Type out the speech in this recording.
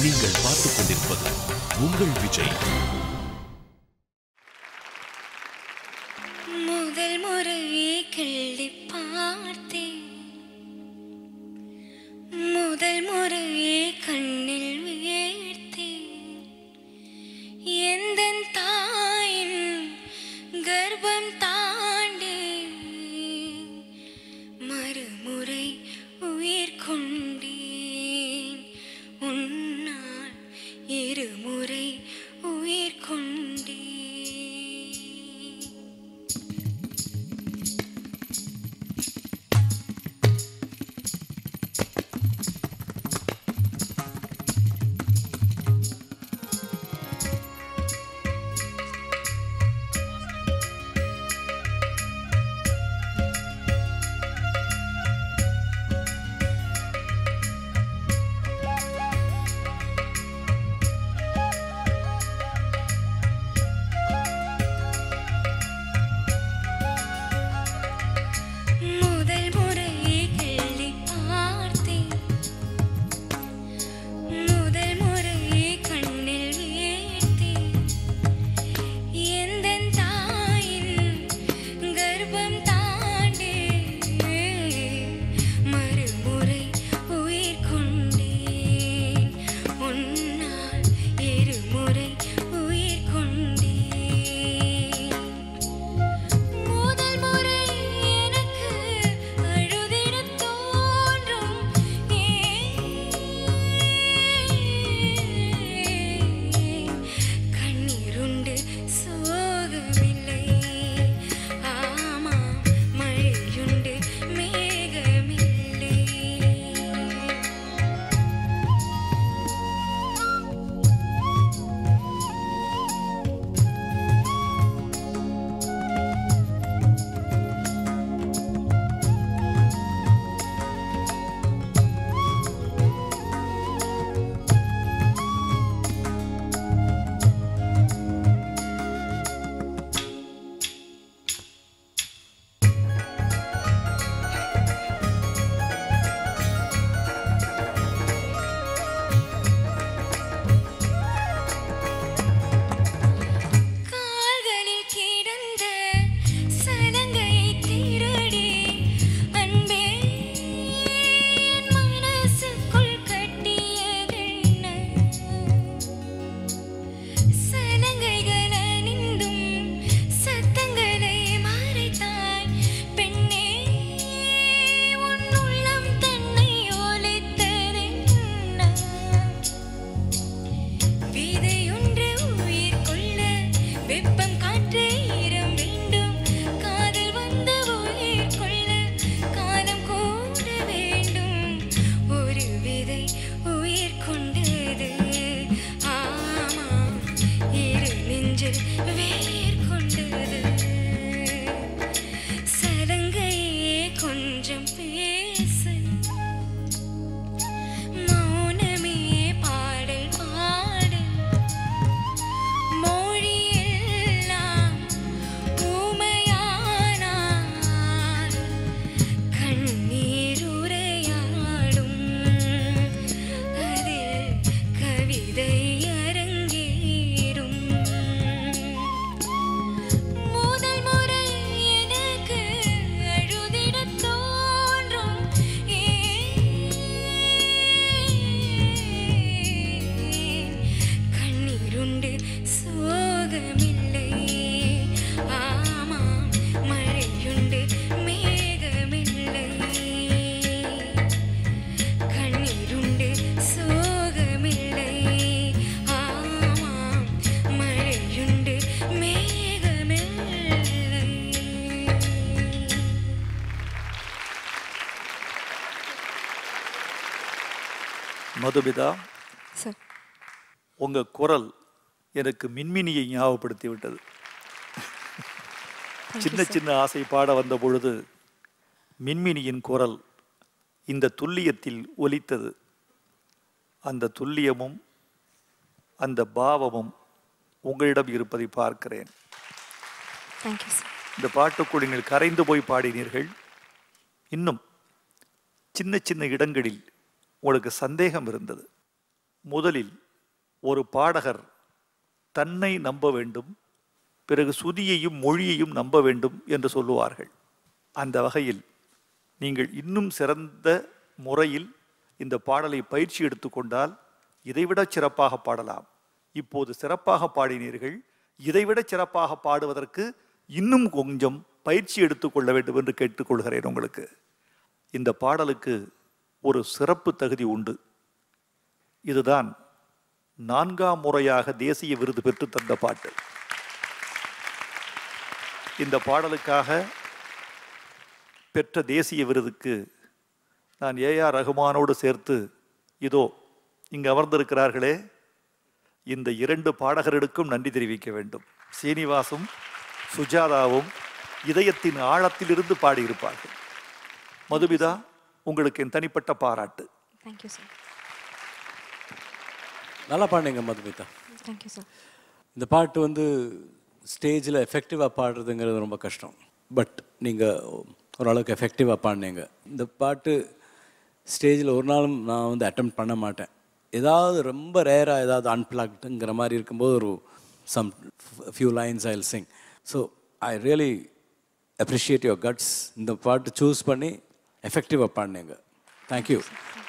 நீங்கள் பார்த்துக் கொண்டிருப்பது உங்கள் விஜய் முதல் முறையே கிள்ளி பார்த்தேன் முதல் முறையே கண்ணில் வீழ்த்தேன் எந்த தாயின் கர்ப்பம் தாண்டி மறுமுறை உயிர் கொண்டேன் உன்னால் இருமுறை உயிர் கொண்டேன் முதல் முறையே கிள்ளி பார்த்தேன் முதல் முறையே கண்ணில் வீழ்த்தேன் எந்த தாயின் கர்ப்பம் தாண்டி மறுமுறை உயிர் கொண்டேன் உன்னால் இருமுறை உயிர் கொண்டேன் முதல் முறை எனக்கு அழுதிடத் தோன்றும் ஏன் கண்ணீருண்டு சோகமில்லை ஆமாம் மழையுண்டு மேகமில்லை கால்களில் கிடந்த சலங்கையை திருடி அன்பே என் மனசுக்குள் கட்டியதென்ன சலங்கைகள் அணிந்தும் சத்தங்களை மறைத்தாய் பெண்ணே உன் உள்ளம் தன்னை ஒலித்ததென்ன விதையொன்று உயிர் கொள்ள வெப்பம் காற்று ஈரம் வேண்டும் காதல் வந்த உயிர் கொள்ள காலம் கூட வேண்டும் ஒரு விதை உயிர் கொண்டது ஆமாம் இரு நெஞ்சில் வேர் கொண்டது சலங்கையே கொஞ்சம் பேசு மௌனமே பாடல் பாடு மொழியெல்லாம் ஊமையானார் கண்ணீர் உரையாடும் அதில் கவிதை அரங்கேறும் முதல் முறை எனக்கு அழுதிடத் தோன்றும் ஏன் கண்ணீருண்டு சோகமில்லை ஆமாம் மழையுண்டு மேகமில்லை கண்ணீருண்டு சோகமில்லை ஆமாம் மழையுண்டு மேகமில்லை மதுபிதா சார் உங்க குரல் எனக்கு மின்மினியை ஞாபகப்படுத்தி விட்டது சின்ன சின்ன ஆசை பாட வந்த பொழுது மின்மினியின் குரல் இந்த துல்லியத்தில் ஒலித்தது அந்த துல்லியமும் அந்த பாவமும் உங்களிடம் இருப்பதை பார்க்கிறேன் தேங்க்யூ சார் இந்த பாட்டுக்குள் நீங்கள் கரைந்து போய் பாடினீர்கள் இன்னும் சின்ன சின்ன இடங்களில் உங்களுக்கு சந்தேகம் இருந்தது முதலில் ஒரு பாடகர் தன்னை நம்ப வேண்டும் பிறகு சுதியையும் மொழியையும் நம்ப வேண்டும் என்று சொல்லுவார்கள் அந்த வகையில் நீங்கள் இன்னும் சிறந்த முறையில் இந்த பாடலை பயிற்சி எடுத்துக்கொண்டால் இதைவிட சிறப்பாக பாடலாம் இப்போது சிறப்பாக பாடினீர்கள் இதைவிட சிறப்பாக பாடுவதற்கு இன்னும் கொஞ்சம் பயிற்சி எடுத்துக்கொள்ள வேண்டும் என்று கேட்டுக்கொள்கிறேன் உங்களுக்கு இந்த பாடலுக்கு ஒரு சிறப்பு தகுதி உண்டு இதுதான் நான்காம் முறையாக தேசிய விருது பெற்று தந்த பாட்டு இந்த பாடலுக்காக பெற்ற தேசிய விருதுக்கு நான் ஏஆர் ரகுமானோடு சேர்த்து இதோ இங்கு அமர்ந்திருக்கிறார்களே இந்த இரண்டு பாடகர்களுக்கும் நன்றி தெரிவிக்க வேண்டும் சீனிவாசும் சுஜாதாவும் இதயத்தின் ஆழத்திலிருந்து பாடியிருப்பார்கள் மதுமிதா உங்களுக்கு என் தனிப்பட்ட பாராட்டு தேங்க்யூ சார் நல்லா பாடுங்க மதுமிதா தேங்க்யூ சார் இந்த பாட்டு வந்து ஸ்டேஜில் எஃபெக்டிவாக பாடுறதுங்கிறது ரொம்ப கஷ்டம் பட் நீங்கள் ஓரளவுக்கு எஃபெக்டிவாக பாடினீங்க இந்த பாட்டு ஸ்டேஜில் ஒரு நாளும் நான் வந்து அட்டம் பண்ண மாட்டேன் ஏதாவது ரொம்ப ரேராக ஏதாவது அன்பிளாக்டுங்கிற மாதிரி இருக்கும்போது ஒரு some few lines I sing so I really appreciate your guts இந்த பாட்டு சூஸ் பண்ணி எஃபெக்டிவாக பாடினீங்க தேங்க்யூ